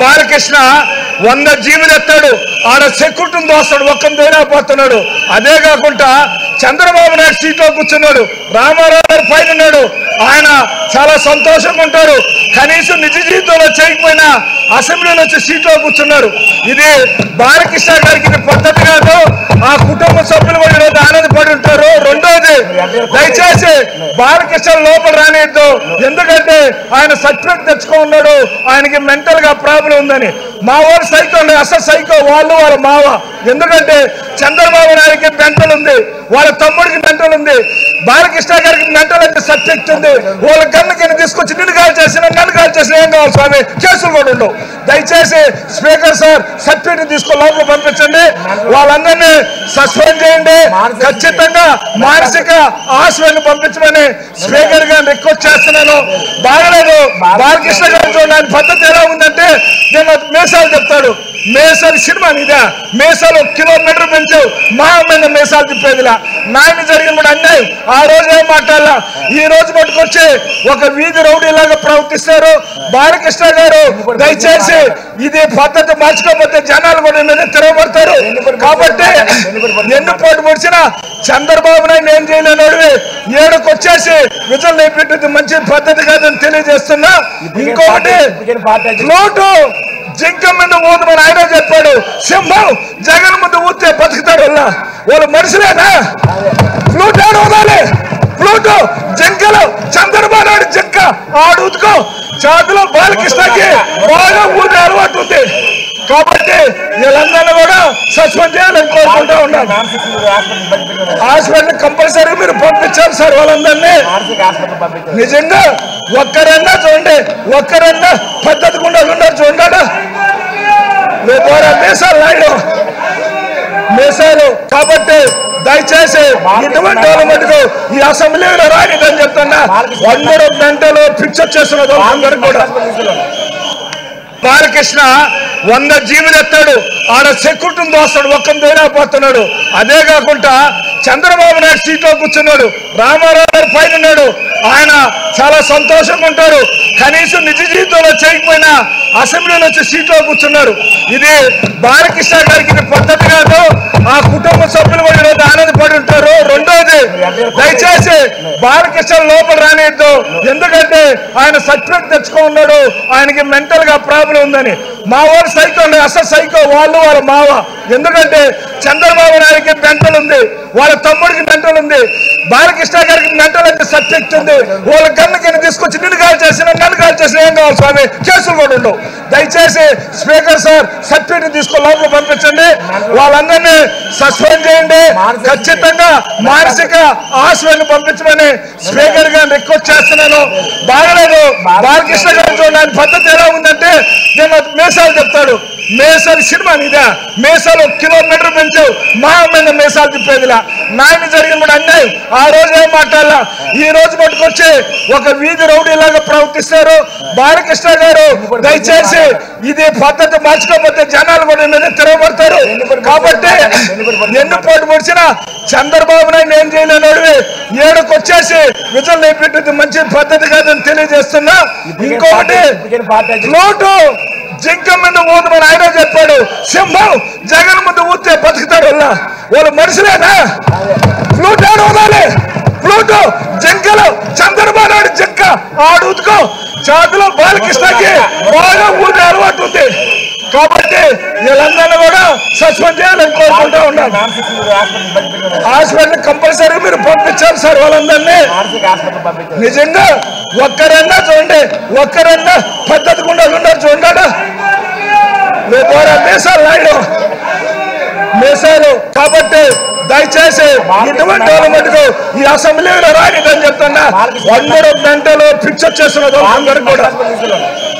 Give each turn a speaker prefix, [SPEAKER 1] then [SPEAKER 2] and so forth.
[SPEAKER 1] బాలకృష్ణ వంద జీవులు ఎత్తాడు ఆడ సెక్యూరిటీని దోస్తాడు ఒక్కని పోతున్నాడు అదే కాకుండా చంద్రబాబు నాయుడు సీట్లో కూర్చున్నాడు రామారావు గారు పైన ఉన్నాడు ఆయన చాలా సంతోషంగా ఉంటారు కనీసం నిజ జీవితంలో చేయకపోయినా అసెంబ్లీలో వచ్చి సీట్లో కూర్చున్నారు ఇది బాలకృష్ణ గారికి ఇది పద్ధతి కాదు ఆ కుటుంబ సభ్యులు కూడా ఈరోజు ఆనందపడి ఉంటారు రెండోది దయచేసి బాలకృష్ణ లోపల రానియద్దు ఎందుకంటే ఆయన సర్టిఫికెట్ తెచ్చుకో ఉన్నాడు ఆయనకి మెంటల్ గా ప్రాబ్లం ఉందని మా వాడు సైకో ఉండే అసలు సైకో వాళ్ళు వాళ్ళ మావ ఎందుకంటే చంద్రబాబు నాయుడికి మెంటల్ ఉంది వాళ్ళ తమ్ముడికి మెంటల్ ఉంది బాలకృష్ణ గారికి మెంటల్ అంటే సబ్జెక్ట్ ఉంది వాళ్ళ గన్ను కింద తీసుకొచ్చి నిన్ను కాల్ చేసిన నన్ను కాల్ చేసిన ఏం కావాలి స్వామి కేసులు కూడా ఉండవు దయచేసి స్పీకర్ సార్ సర్టిఫికెట్ తీసుకొని లోపల పంపించండి వాళ్ళందరినీ సస్పెండ్ చేయండి ఖచ్చితంగా మానసిక హాస్పిటల్ పంపించమని స్పీకర్ గారిని రిక్వెస్ట్ చేస్తున్నాను బాగలేదు బాలకృష్ణ గారు చూడండి ఆయన పద్ధతి ఎలా ఉందంటే నేను మేసాలు చెప్తాడు మేసాలు సినిమా ఇదా మేసాలు ఒక కిలోమీటర్ పెంచావు మా మీద మేసాలు తిప్పేదిలా నాయన జరిగిన కూడా అన్యాయం ఆ రోజు ఏం మాట్లాడాల ఈ రోజు పట్టుకొచ్చి ఒక వీధి రౌడీలాగా ప్రవర్తిస్తారు బాలకృష్ణ గారు దయచేసి ఇది పద్ధతి మార్చుకోకపోతే జనాలు కూడా మీద తిరగబడతారు కాబట్టి ఎన్ని పోటు పొడిచినా చంద్రబాబు నాయుడు ఏం చేయలేనోడివి ఏడుకు వచ్చేసి విజయం నేర్పించింది మంచి పద్ధతి కాదని తెలియజేస్తున్నా ఇంకొకటి ఫ్లూటు జింక మీద ఊదమని ఆయన చెప్పాడు సింహం జగన్ ముందు ఊతే బతుకుతాడు వాళ్ళ వాళ్ళు మనుషులేనా ఫ్లూట్ ఆడు ఊదాలి ఫ్లూట్ జింకలు చంద్రబాబు నాయుడు జింక ఆడు ఊదుకో చాతులో బాలకృష్ణకి బాగా ఊదే అలవాటు ఉంది కాబట్టి వీళ్ళందరినీ కూడా సస్పెండ్ చేయాలని కోరుకుంటా ఉన్నాను హాస్పిటల్ కంపల్సరీ మీరు పంపించాలి సార్ వాళ్ళందరినీ నిజంగా ఒక్కరన్నా చూడండి ఒక్కరన్నా పద్ధతి గుండా ఉన్నారు చూడండి లేదా మీసాలు నాయుడు మీసాలు కాబట్టి దయచేసి ఇటువంటి వాళ్ళ మటుకు ఈ అసెంబ్లీలో రానిదని చెప్తున్నా అందరూ గంటలు పిక్చర్ చేస్తున్నారు అందరూ కూడా బాలకృష్ణ వంద జీవులు ఎత్తాడు ఆడ సెక్యూరిటీని దోస్తాడు ఒక్కని పోతున్నాడు అదే కాకుండా చంద్రబాబు నాయుడు సీట్లో కూర్చున్నాడు రామారావు గారు పైన ఉన్నాడు ఆయన చాలా సంతోషంగా ఉంటారు కనీసం నిజ జీవితంలో చేయకపోయినా అసెంబ్లీలో వచ్చి సీట్లో కూర్చున్నారు ఇది బాలకృష్ణ గారికి ఇది పద్ధతి కాదు ఆ కుటుంబ సభ్యులు కూడా ఈరోజు ఆనందపడి ఉంటారు రెండోది దయచేసి బాలకృష్ణ లోపల రానియద్దు ఎందుకంటే ఆయన సర్టిఫికెట్ తెచ్చుకో ఉన్నాడు ఆయనకి మెంటల్ గా ప్రాబ్లం ఉందని మా వాడు సైకో ఉండే అసలు సైకో వాళ్ళు వాళ్ళ మావ ఎందుకంటే చంద్రబాబు నాయుడికి మెంటల్ ఉంది వాళ్ళ తమ్ముడికి మెంటల్ ఉంది బాలకృష్ణ గారికి మెంటల్ అంటే సబ్జెక్ట్ ఉంది వాళ్ళ గన్ను కింద తీసుకొచ్చి నిన్ను కాల్ చేసిన నన్ను కాల్ చేసిన ఏం కావాలి స్వామి కేసులు కూడా ఉండవు దయచేసి స్పీకర్ సార్ సర్టిఫికెట్ తీసుకొని లోపల పంపించండి వాళ్ళందరినీ సస్పెండ్ చేయండి ఖచ్చితంగా మానసిక హాస్పిటల్ పంపించమని స్పీకర్ గారిని రిక్వెస్ట్ చేస్తున్నాను బాగలేదు బాలకృష్ణ గారు చూడండి ఆయన పద్ధతి ఎలా ఉందంటే నేను మేసాలు చెప్తాడు మేసాలు సినిమా ఇదా మేసాలు ఒక కిలోమీటర్ పెంచావు మా మీద మేసాలు తిప్పేదిలా నాయన జరిగిన కూడా అన్యాయం ఆ రోజు ఏం మాట్లాడాల ఈ రోజు పట్టుకొచ్చి ఒక వీధి రౌడీలాగా ప్రవర్తిస్తారు బాలకృష్ణ గారు దయచేసి ఇది పద్ధతి మార్చుకోకపోతే జనాలు కూడా మీద తిరగబడతారు కాబట్టి ఎన్ని పోటు పొడిచినా చంద్రబాబు నాయుడు ఏం చేయలేనోడివి ఏడుకు వచ్చేసి విజయం నేర్పించింది మంచి పద్ధతి కాదని తెలియజేస్తున్నా ఇంకొకటి ఫ్లూటు జింక మీద ఊదమని ఆయన చెప్పాడు సింహం జగన్ ముందు ఊతే బతుకుతాడు వాళ్ళ వాళ్ళు మనుషులేనా ఫ్లూట్ ఆడు ఊదాలి ఫ్లూట్ జింకలు చంద్రబాబు నాయుడు జింక ఆడు ఊదుకో చాతులో బాలకృష్ణకి బాగా ఊదే అలవాటు ఉంది కాబట్టి వీళ్ళందరినీ కూడా సస్పెండ్ చేయాలని కోరుకుంటా ఉన్నాను హాస్పిటల్ కంపల్సరీ మీరు పంపించాలి సార్ వాళ్ళందరినీ నిజంగా ఒక్కరన్నా చూడండి ఒక్కరన్నా పద్ధతి గుండా ఉన్నారు చూడండి లేదా మీసాలు నాయుడు మీసాలు కాబట్టి దయచేసి ఇటువంటి వాళ్ళ మటుకు ఈ అసెంబ్లీలో రానిదని చెప్తున్నా అందరూ గంటలు పిక్చర్ చేస్తున్నారు అందరూ కూడా